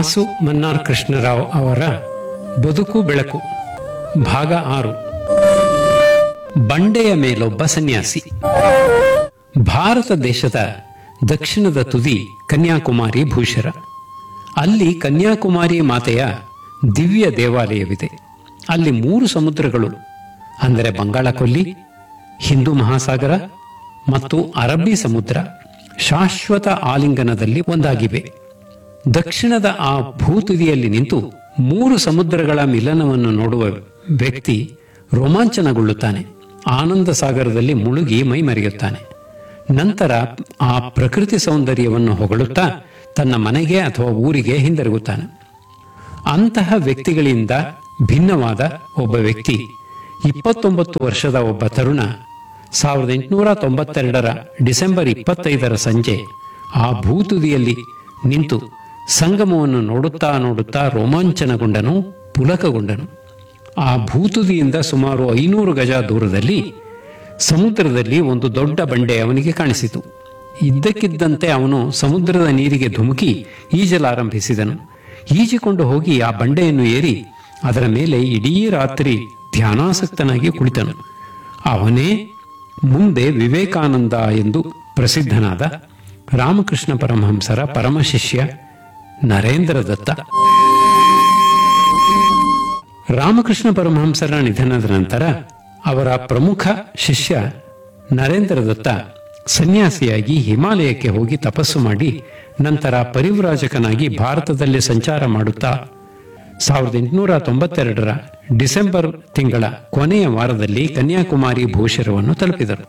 ಮಾಸು ಮನ್ನಾರ್ ಕೃಷ್ಣರಾವ್ ಅವರ ಬದುಕು ಬೆಳಕು ಭಾಗ ಆರು ಬಂಡೆಯ ಮೇಲೊಬ್ಬ ಸನ್ಯಾಸಿ ಭಾರತ ದೇಶದ ದಕ್ಷಿಣದ ತುದಿ ಕನ್ಯಾಕುಮಾರಿ ಭೂಷರ ಅಲ್ಲಿ ಕನ್ಯಾಕುಮಾರಿ ಮಾತೆಯ ದಿವ್ಯ ದೇವಾಲಯವಿದೆ ಅಲ್ಲಿ ಮೂರು ಸಮುದ್ರಗಳು ಅಂದರೆ ಬಂಗಾಳ ಕೊಲ್ಲಿ ಹಿಂದೂ ಮಹಾಸಾಗರ ಮತ್ತು ಅರಬ್ಬಿ ಸಮುದ್ರ ಶಾಶ್ವತ ಆಲಿಂಗನದಲ್ಲಿ ಒಂದಾಗಿವೆ ದಕ್ಷಿಣದ ಆ ಭೂತುದಿಯಲ್ಲಿ ನಿಂತು ಮೂರು ಸಮುದ್ರಗಳ ಮಿಲನವನ್ನು ನೋಡುವ ವ್ಯಕ್ತಿ ರೋಮಾಂಚನಗೊಳ್ಳುತ್ತಾನೆ ಆನಂದ ಸಾಗರದಲ್ಲಿ ಮುಳುಗಿ ಮೈಮರೆಯುತ್ತಾನೆ ನಂತರ ಆ ಪ್ರಕೃತಿ ಸೌಂದರ್ಯವನ್ನು ಹೊಗಳುತ್ತಾ ತನ್ನ ಮನೆಗೆ ಅಥವಾ ಊರಿಗೆ ಹಿಂದಿರುಗುತ್ತಾನೆ ಅಂತಹ ವ್ಯಕ್ತಿಗಳಿಂದ ಭಿನ್ನವಾದ ಒಬ್ಬ ವ್ಯಕ್ತಿ ಇಪ್ಪತ್ತೊಂಬತ್ತು ವರ್ಷದ ಒಬ್ಬ ತರುಣ ಸಾವಿರದ ಎಂಟುನೂರ ತೊಂಬತ್ತೆರಡರ ಡಿಸೆಂಬರ್ ಇಪ್ಪತ್ತೈದರ ಸಂಜೆ ಆ ಭೂತುದಿಯಲ್ಲಿ ನಿಂತು ಸಂಗಮವನ್ನು ನೋಡುತ್ತಾ ನೋಡುತ್ತಾ ರೋಮಾಂಚನಗೊಂಡನು ಪುಲಕಗೊಂಡನು ಆ ಭೂತುದಿಯಿಂದ ಸುಮಾರು ಐನೂರು ಗಜ ದೂರದಲ್ಲಿ ಸಮುದ್ರದಲ್ಲಿ ಒಂದು ದೊಡ್ಡ ಬಂಡೆ ಅವನಿಗೆ ಕಾಣಿಸಿತು ಇದ್ದಕ್ಕಿದ್ದಂತೆ ಅವನು ಸಮುದ್ರದ ನೀರಿಗೆ ಧುಮುಕಿ ಈಜಲಾರಂಭಿಸಿದನು ಈಜಿಕೊಂಡು ಹೋಗಿ ಆ ಬಂಡೆಯನ್ನು ಏರಿ ಅದರ ಮೇಲೆ ಇಡೀ ರಾತ್ರಿ ಧ್ಯಾನಾಸಕ್ತನಾಗಿ ಕುಳಿತನು ಅವನೇ ಮುಂದೆ ವಿವೇಕಾನಂದ ಎಂದು ಪ್ರಸಿದ್ಧನಾದ ರಾಮಕೃಷ್ಣ ಪರಮಹಂಸರ ಪರಮಶಿಷ್ಯ ನರೇಂದ್ರ ದತ್ತ ರಾಮಕೃಷ್ಣ ಪರಮಹಂಸರ ನಿಧನದ ನಂತರ ಅವರ ಪ್ರಮುಖ ಶಿಷ್ಯ ನರೇಂದ್ರ ದತ್ತ ಸನ್ಯಾಸಿಯಾಗಿ ಹಿಮಾಲಯಕ್ಕೆ ಹೋಗಿ ತಪಸ್ಸು ಮಾಡಿ ನಂತರ ಪರಿವ್ರಾಜಕನಾಗಿ ಭಾರತದಲ್ಲಿ ಸಂಚಾರ ಮಾಡುತ್ತಾ ಸಾವಿರದ ಎಂಟುನೂರ ತೊಂಬತ್ತೆರಡರ ಡಿಸೆಂಬರ್ ತಿಂಗಳ ಕೊನೆಯ ವಾರದಲ್ಲಿ ಕನ್ಯಾಕುಮಾರಿ ಭೂಷರವನ್ನು ತಲುಪಿದರು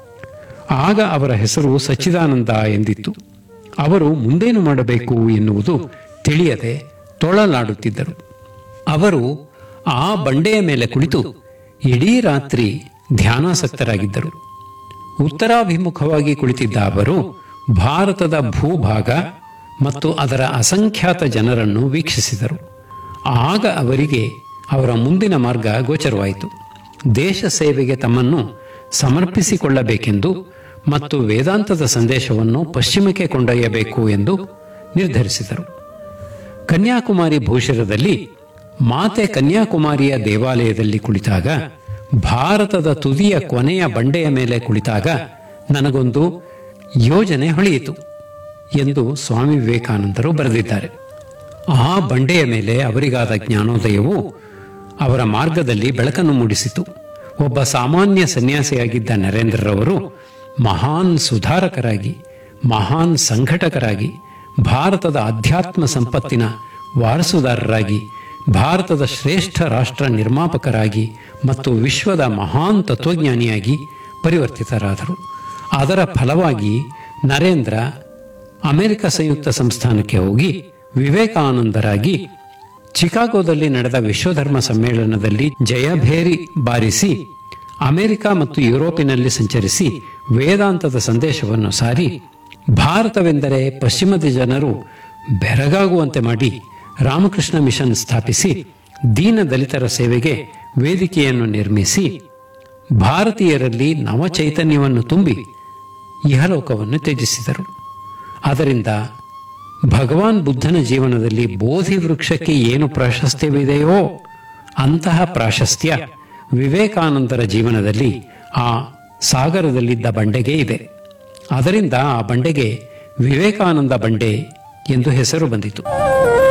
ಆಗ ಅವರ ಹೆಸರು ಸಚ್ಚಿದಾನಂದ ಎಂದಿತ್ತು ಅವರು ಮುಂದೇನು ಮಾಡಬೇಕು ಎನ್ನುವುದು ತಿಳಿಯದೆ ತೊಳಲಾಡುತ್ತಿದ್ದರು ಅವರು ಆ ಬಂಡೆಯ ಮೇಲೆ ಕುಳಿತು ಇಡೀ ರಾತ್ರಿ ಧ್ಯಾನಾಸಕ್ತರಾಗಿದ್ದರು ಉತ್ತರಾಭಿಮುಖವಾಗಿ ಕುಳಿತಿದ್ದ ಅವರು ಭಾರತದ ಭೂಭಾಗ ಮತ್ತು ಅದರ ಅಸಂಖ್ಯಾತ ಜನರನ್ನು ವೀಕ್ಷಿಸಿದರು ಆಗ ಅವರಿಗೆ ಅವರ ಮುಂದಿನ ಮಾರ್ಗ ಗೋಚರವಾಯಿತು ದೇಶ ಸೇವೆಗೆ ತಮ್ಮನ್ನು ಸಮರ್ಪಿಸಿಕೊಳ್ಳಬೇಕೆಂದು ಮತ್ತು ವೇದಾಂತದ ಸಂದೇಶವನ್ನು ಪಶ್ಚಿಮಕ್ಕೆ ಕೊಂಡೊಯ್ಯಬೇಕು ಎಂದು ನಿರ್ಧರಿಸಿದರು ಕನ್ಯಾಕುಮಾರಿ ಭೂಷರದಲ್ಲಿ ಮಾತೆ ಕನ್ಯಾಕುಮಾರಿಯ ದೇವಾಲಯದಲ್ಲಿ ಕುಳಿತಾಗ ಭಾರತದ ತುದಿಯ ಕೊನೆಯ ಬಂಡೆಯ ಮೇಲೆ ಕುಳಿತಾಗ ನನಗೊಂದು ಯೋಜನೆ ಹೊಳೆಯಿತು ಎಂದು ಸ್ವಾಮಿ ವಿವೇಕಾನಂದರು ಬರೆದಿದ್ದಾರೆ ಆ ಬಂಡೆಯ ಮೇಲೆ ಅವರಿಗಾದ ಜ್ಞಾನೋದಯವು ಅವರ ಮಾರ್ಗದಲ್ಲಿ ಬೆಳಕನ್ನು ಮೂಡಿಸಿತು ಒಬ್ಬ ಸಾಮಾನ್ಯ ಸನ್ಯಾಸಿಯಾಗಿದ್ದ ನರೇಂದ್ರರವರು ಮಹಾನ್ ಸುಧಾರಕರಾಗಿ ಮಹಾನ್ ಸಂಘಟಕರಾಗಿ ಭಾರತದ ಅಧ್ಯಾತ್ಮ ಸಂಪತ್ತಿನ ವಾರಸುದಾರರಾಗಿ ಭಾರತದ ಶ್ರೇಷ್ಠ ರಾಷ್ಟ್ರ ನಿರ್ಮಾಪಕರಾಗಿ ಮತ್ತು ವಿಶ್ವದ ಮಹಾನ್ ತತ್ವಜ್ಞಾನಿಯಾಗಿ ಪರಿವರ್ತಿತರಾದರು ಅದರ ಫಲವಾಗಿ ನರೇಂದ್ರ ಅಮೆರಿಕ ಸಂಯುಕ್ತ ಸಂಸ್ಥಾನಕ್ಕೆ ಹೋಗಿ ವಿವೇಕಾನಂದರಾಗಿ ಚಿಕಾಗೋದಲ್ಲಿ ನಡೆದ ವಿಶ್ವಧರ್ಮ ಸಮ್ಮೇಳನದಲ್ಲಿ ಜಯಭೇರಿ ಬಾರಿಸಿ ಅಮೆರಿಕ ಮತ್ತು ಯುರೋಪಿನಲ್ಲಿ ಸಂಚರಿಸಿ ವೇದಾಂತದ ಸಂದೇಶವನ್ನು ಸಾರಿ ಭಾರತವೆಂದರೆ ಪಶ್ಚಿಮದ ಜನರು ಬೆರಗಾಗುವಂತೆ ಮಾಡಿ ರಾಮಕೃಷ್ಣ ಮಿಷನ್ ಸ್ಥಾಪಿಸಿ ದೀನ ದಲಿತರ ಸೇವೆಗೆ ವೇದಿಕೆಯನ್ನು ನಿರ್ಮಿಸಿ ಭಾರತೀಯರಲ್ಲಿ ನವಚೈತನ್ಯವನ್ನು ತುಂಬಿ ಇಹಲೋಕವನ್ನು ತ್ಯಜಿಸಿದರು ಅದರಿಂದ ಭಗವಾನ್ ಬುದ್ಧನ ಜೀವನದಲ್ಲಿ ಬೋಧಿ ವೃಕ್ಷಕ್ಕೆ ಏನು ಪ್ರಾಶಸ್ತ್ಯವಿದೆಯೋ ಅಂತಹ ಪ್ರಾಶಸ್ತ್ಯ ವಿವೇಕಾನಂದರ ಜೀವನದಲ್ಲಿ ಆ ಸಾಗರದಲ್ಲಿದ್ದ ಬಂಡೆಗೆ ಇದೆ ಅದರಿಂದ ಆ ಬಂಡೆಗೆ ವಿವೇಕಾನಂದ ಬಂಡೆ ಎಂದು ಹೆಸರು ಬಂದಿತು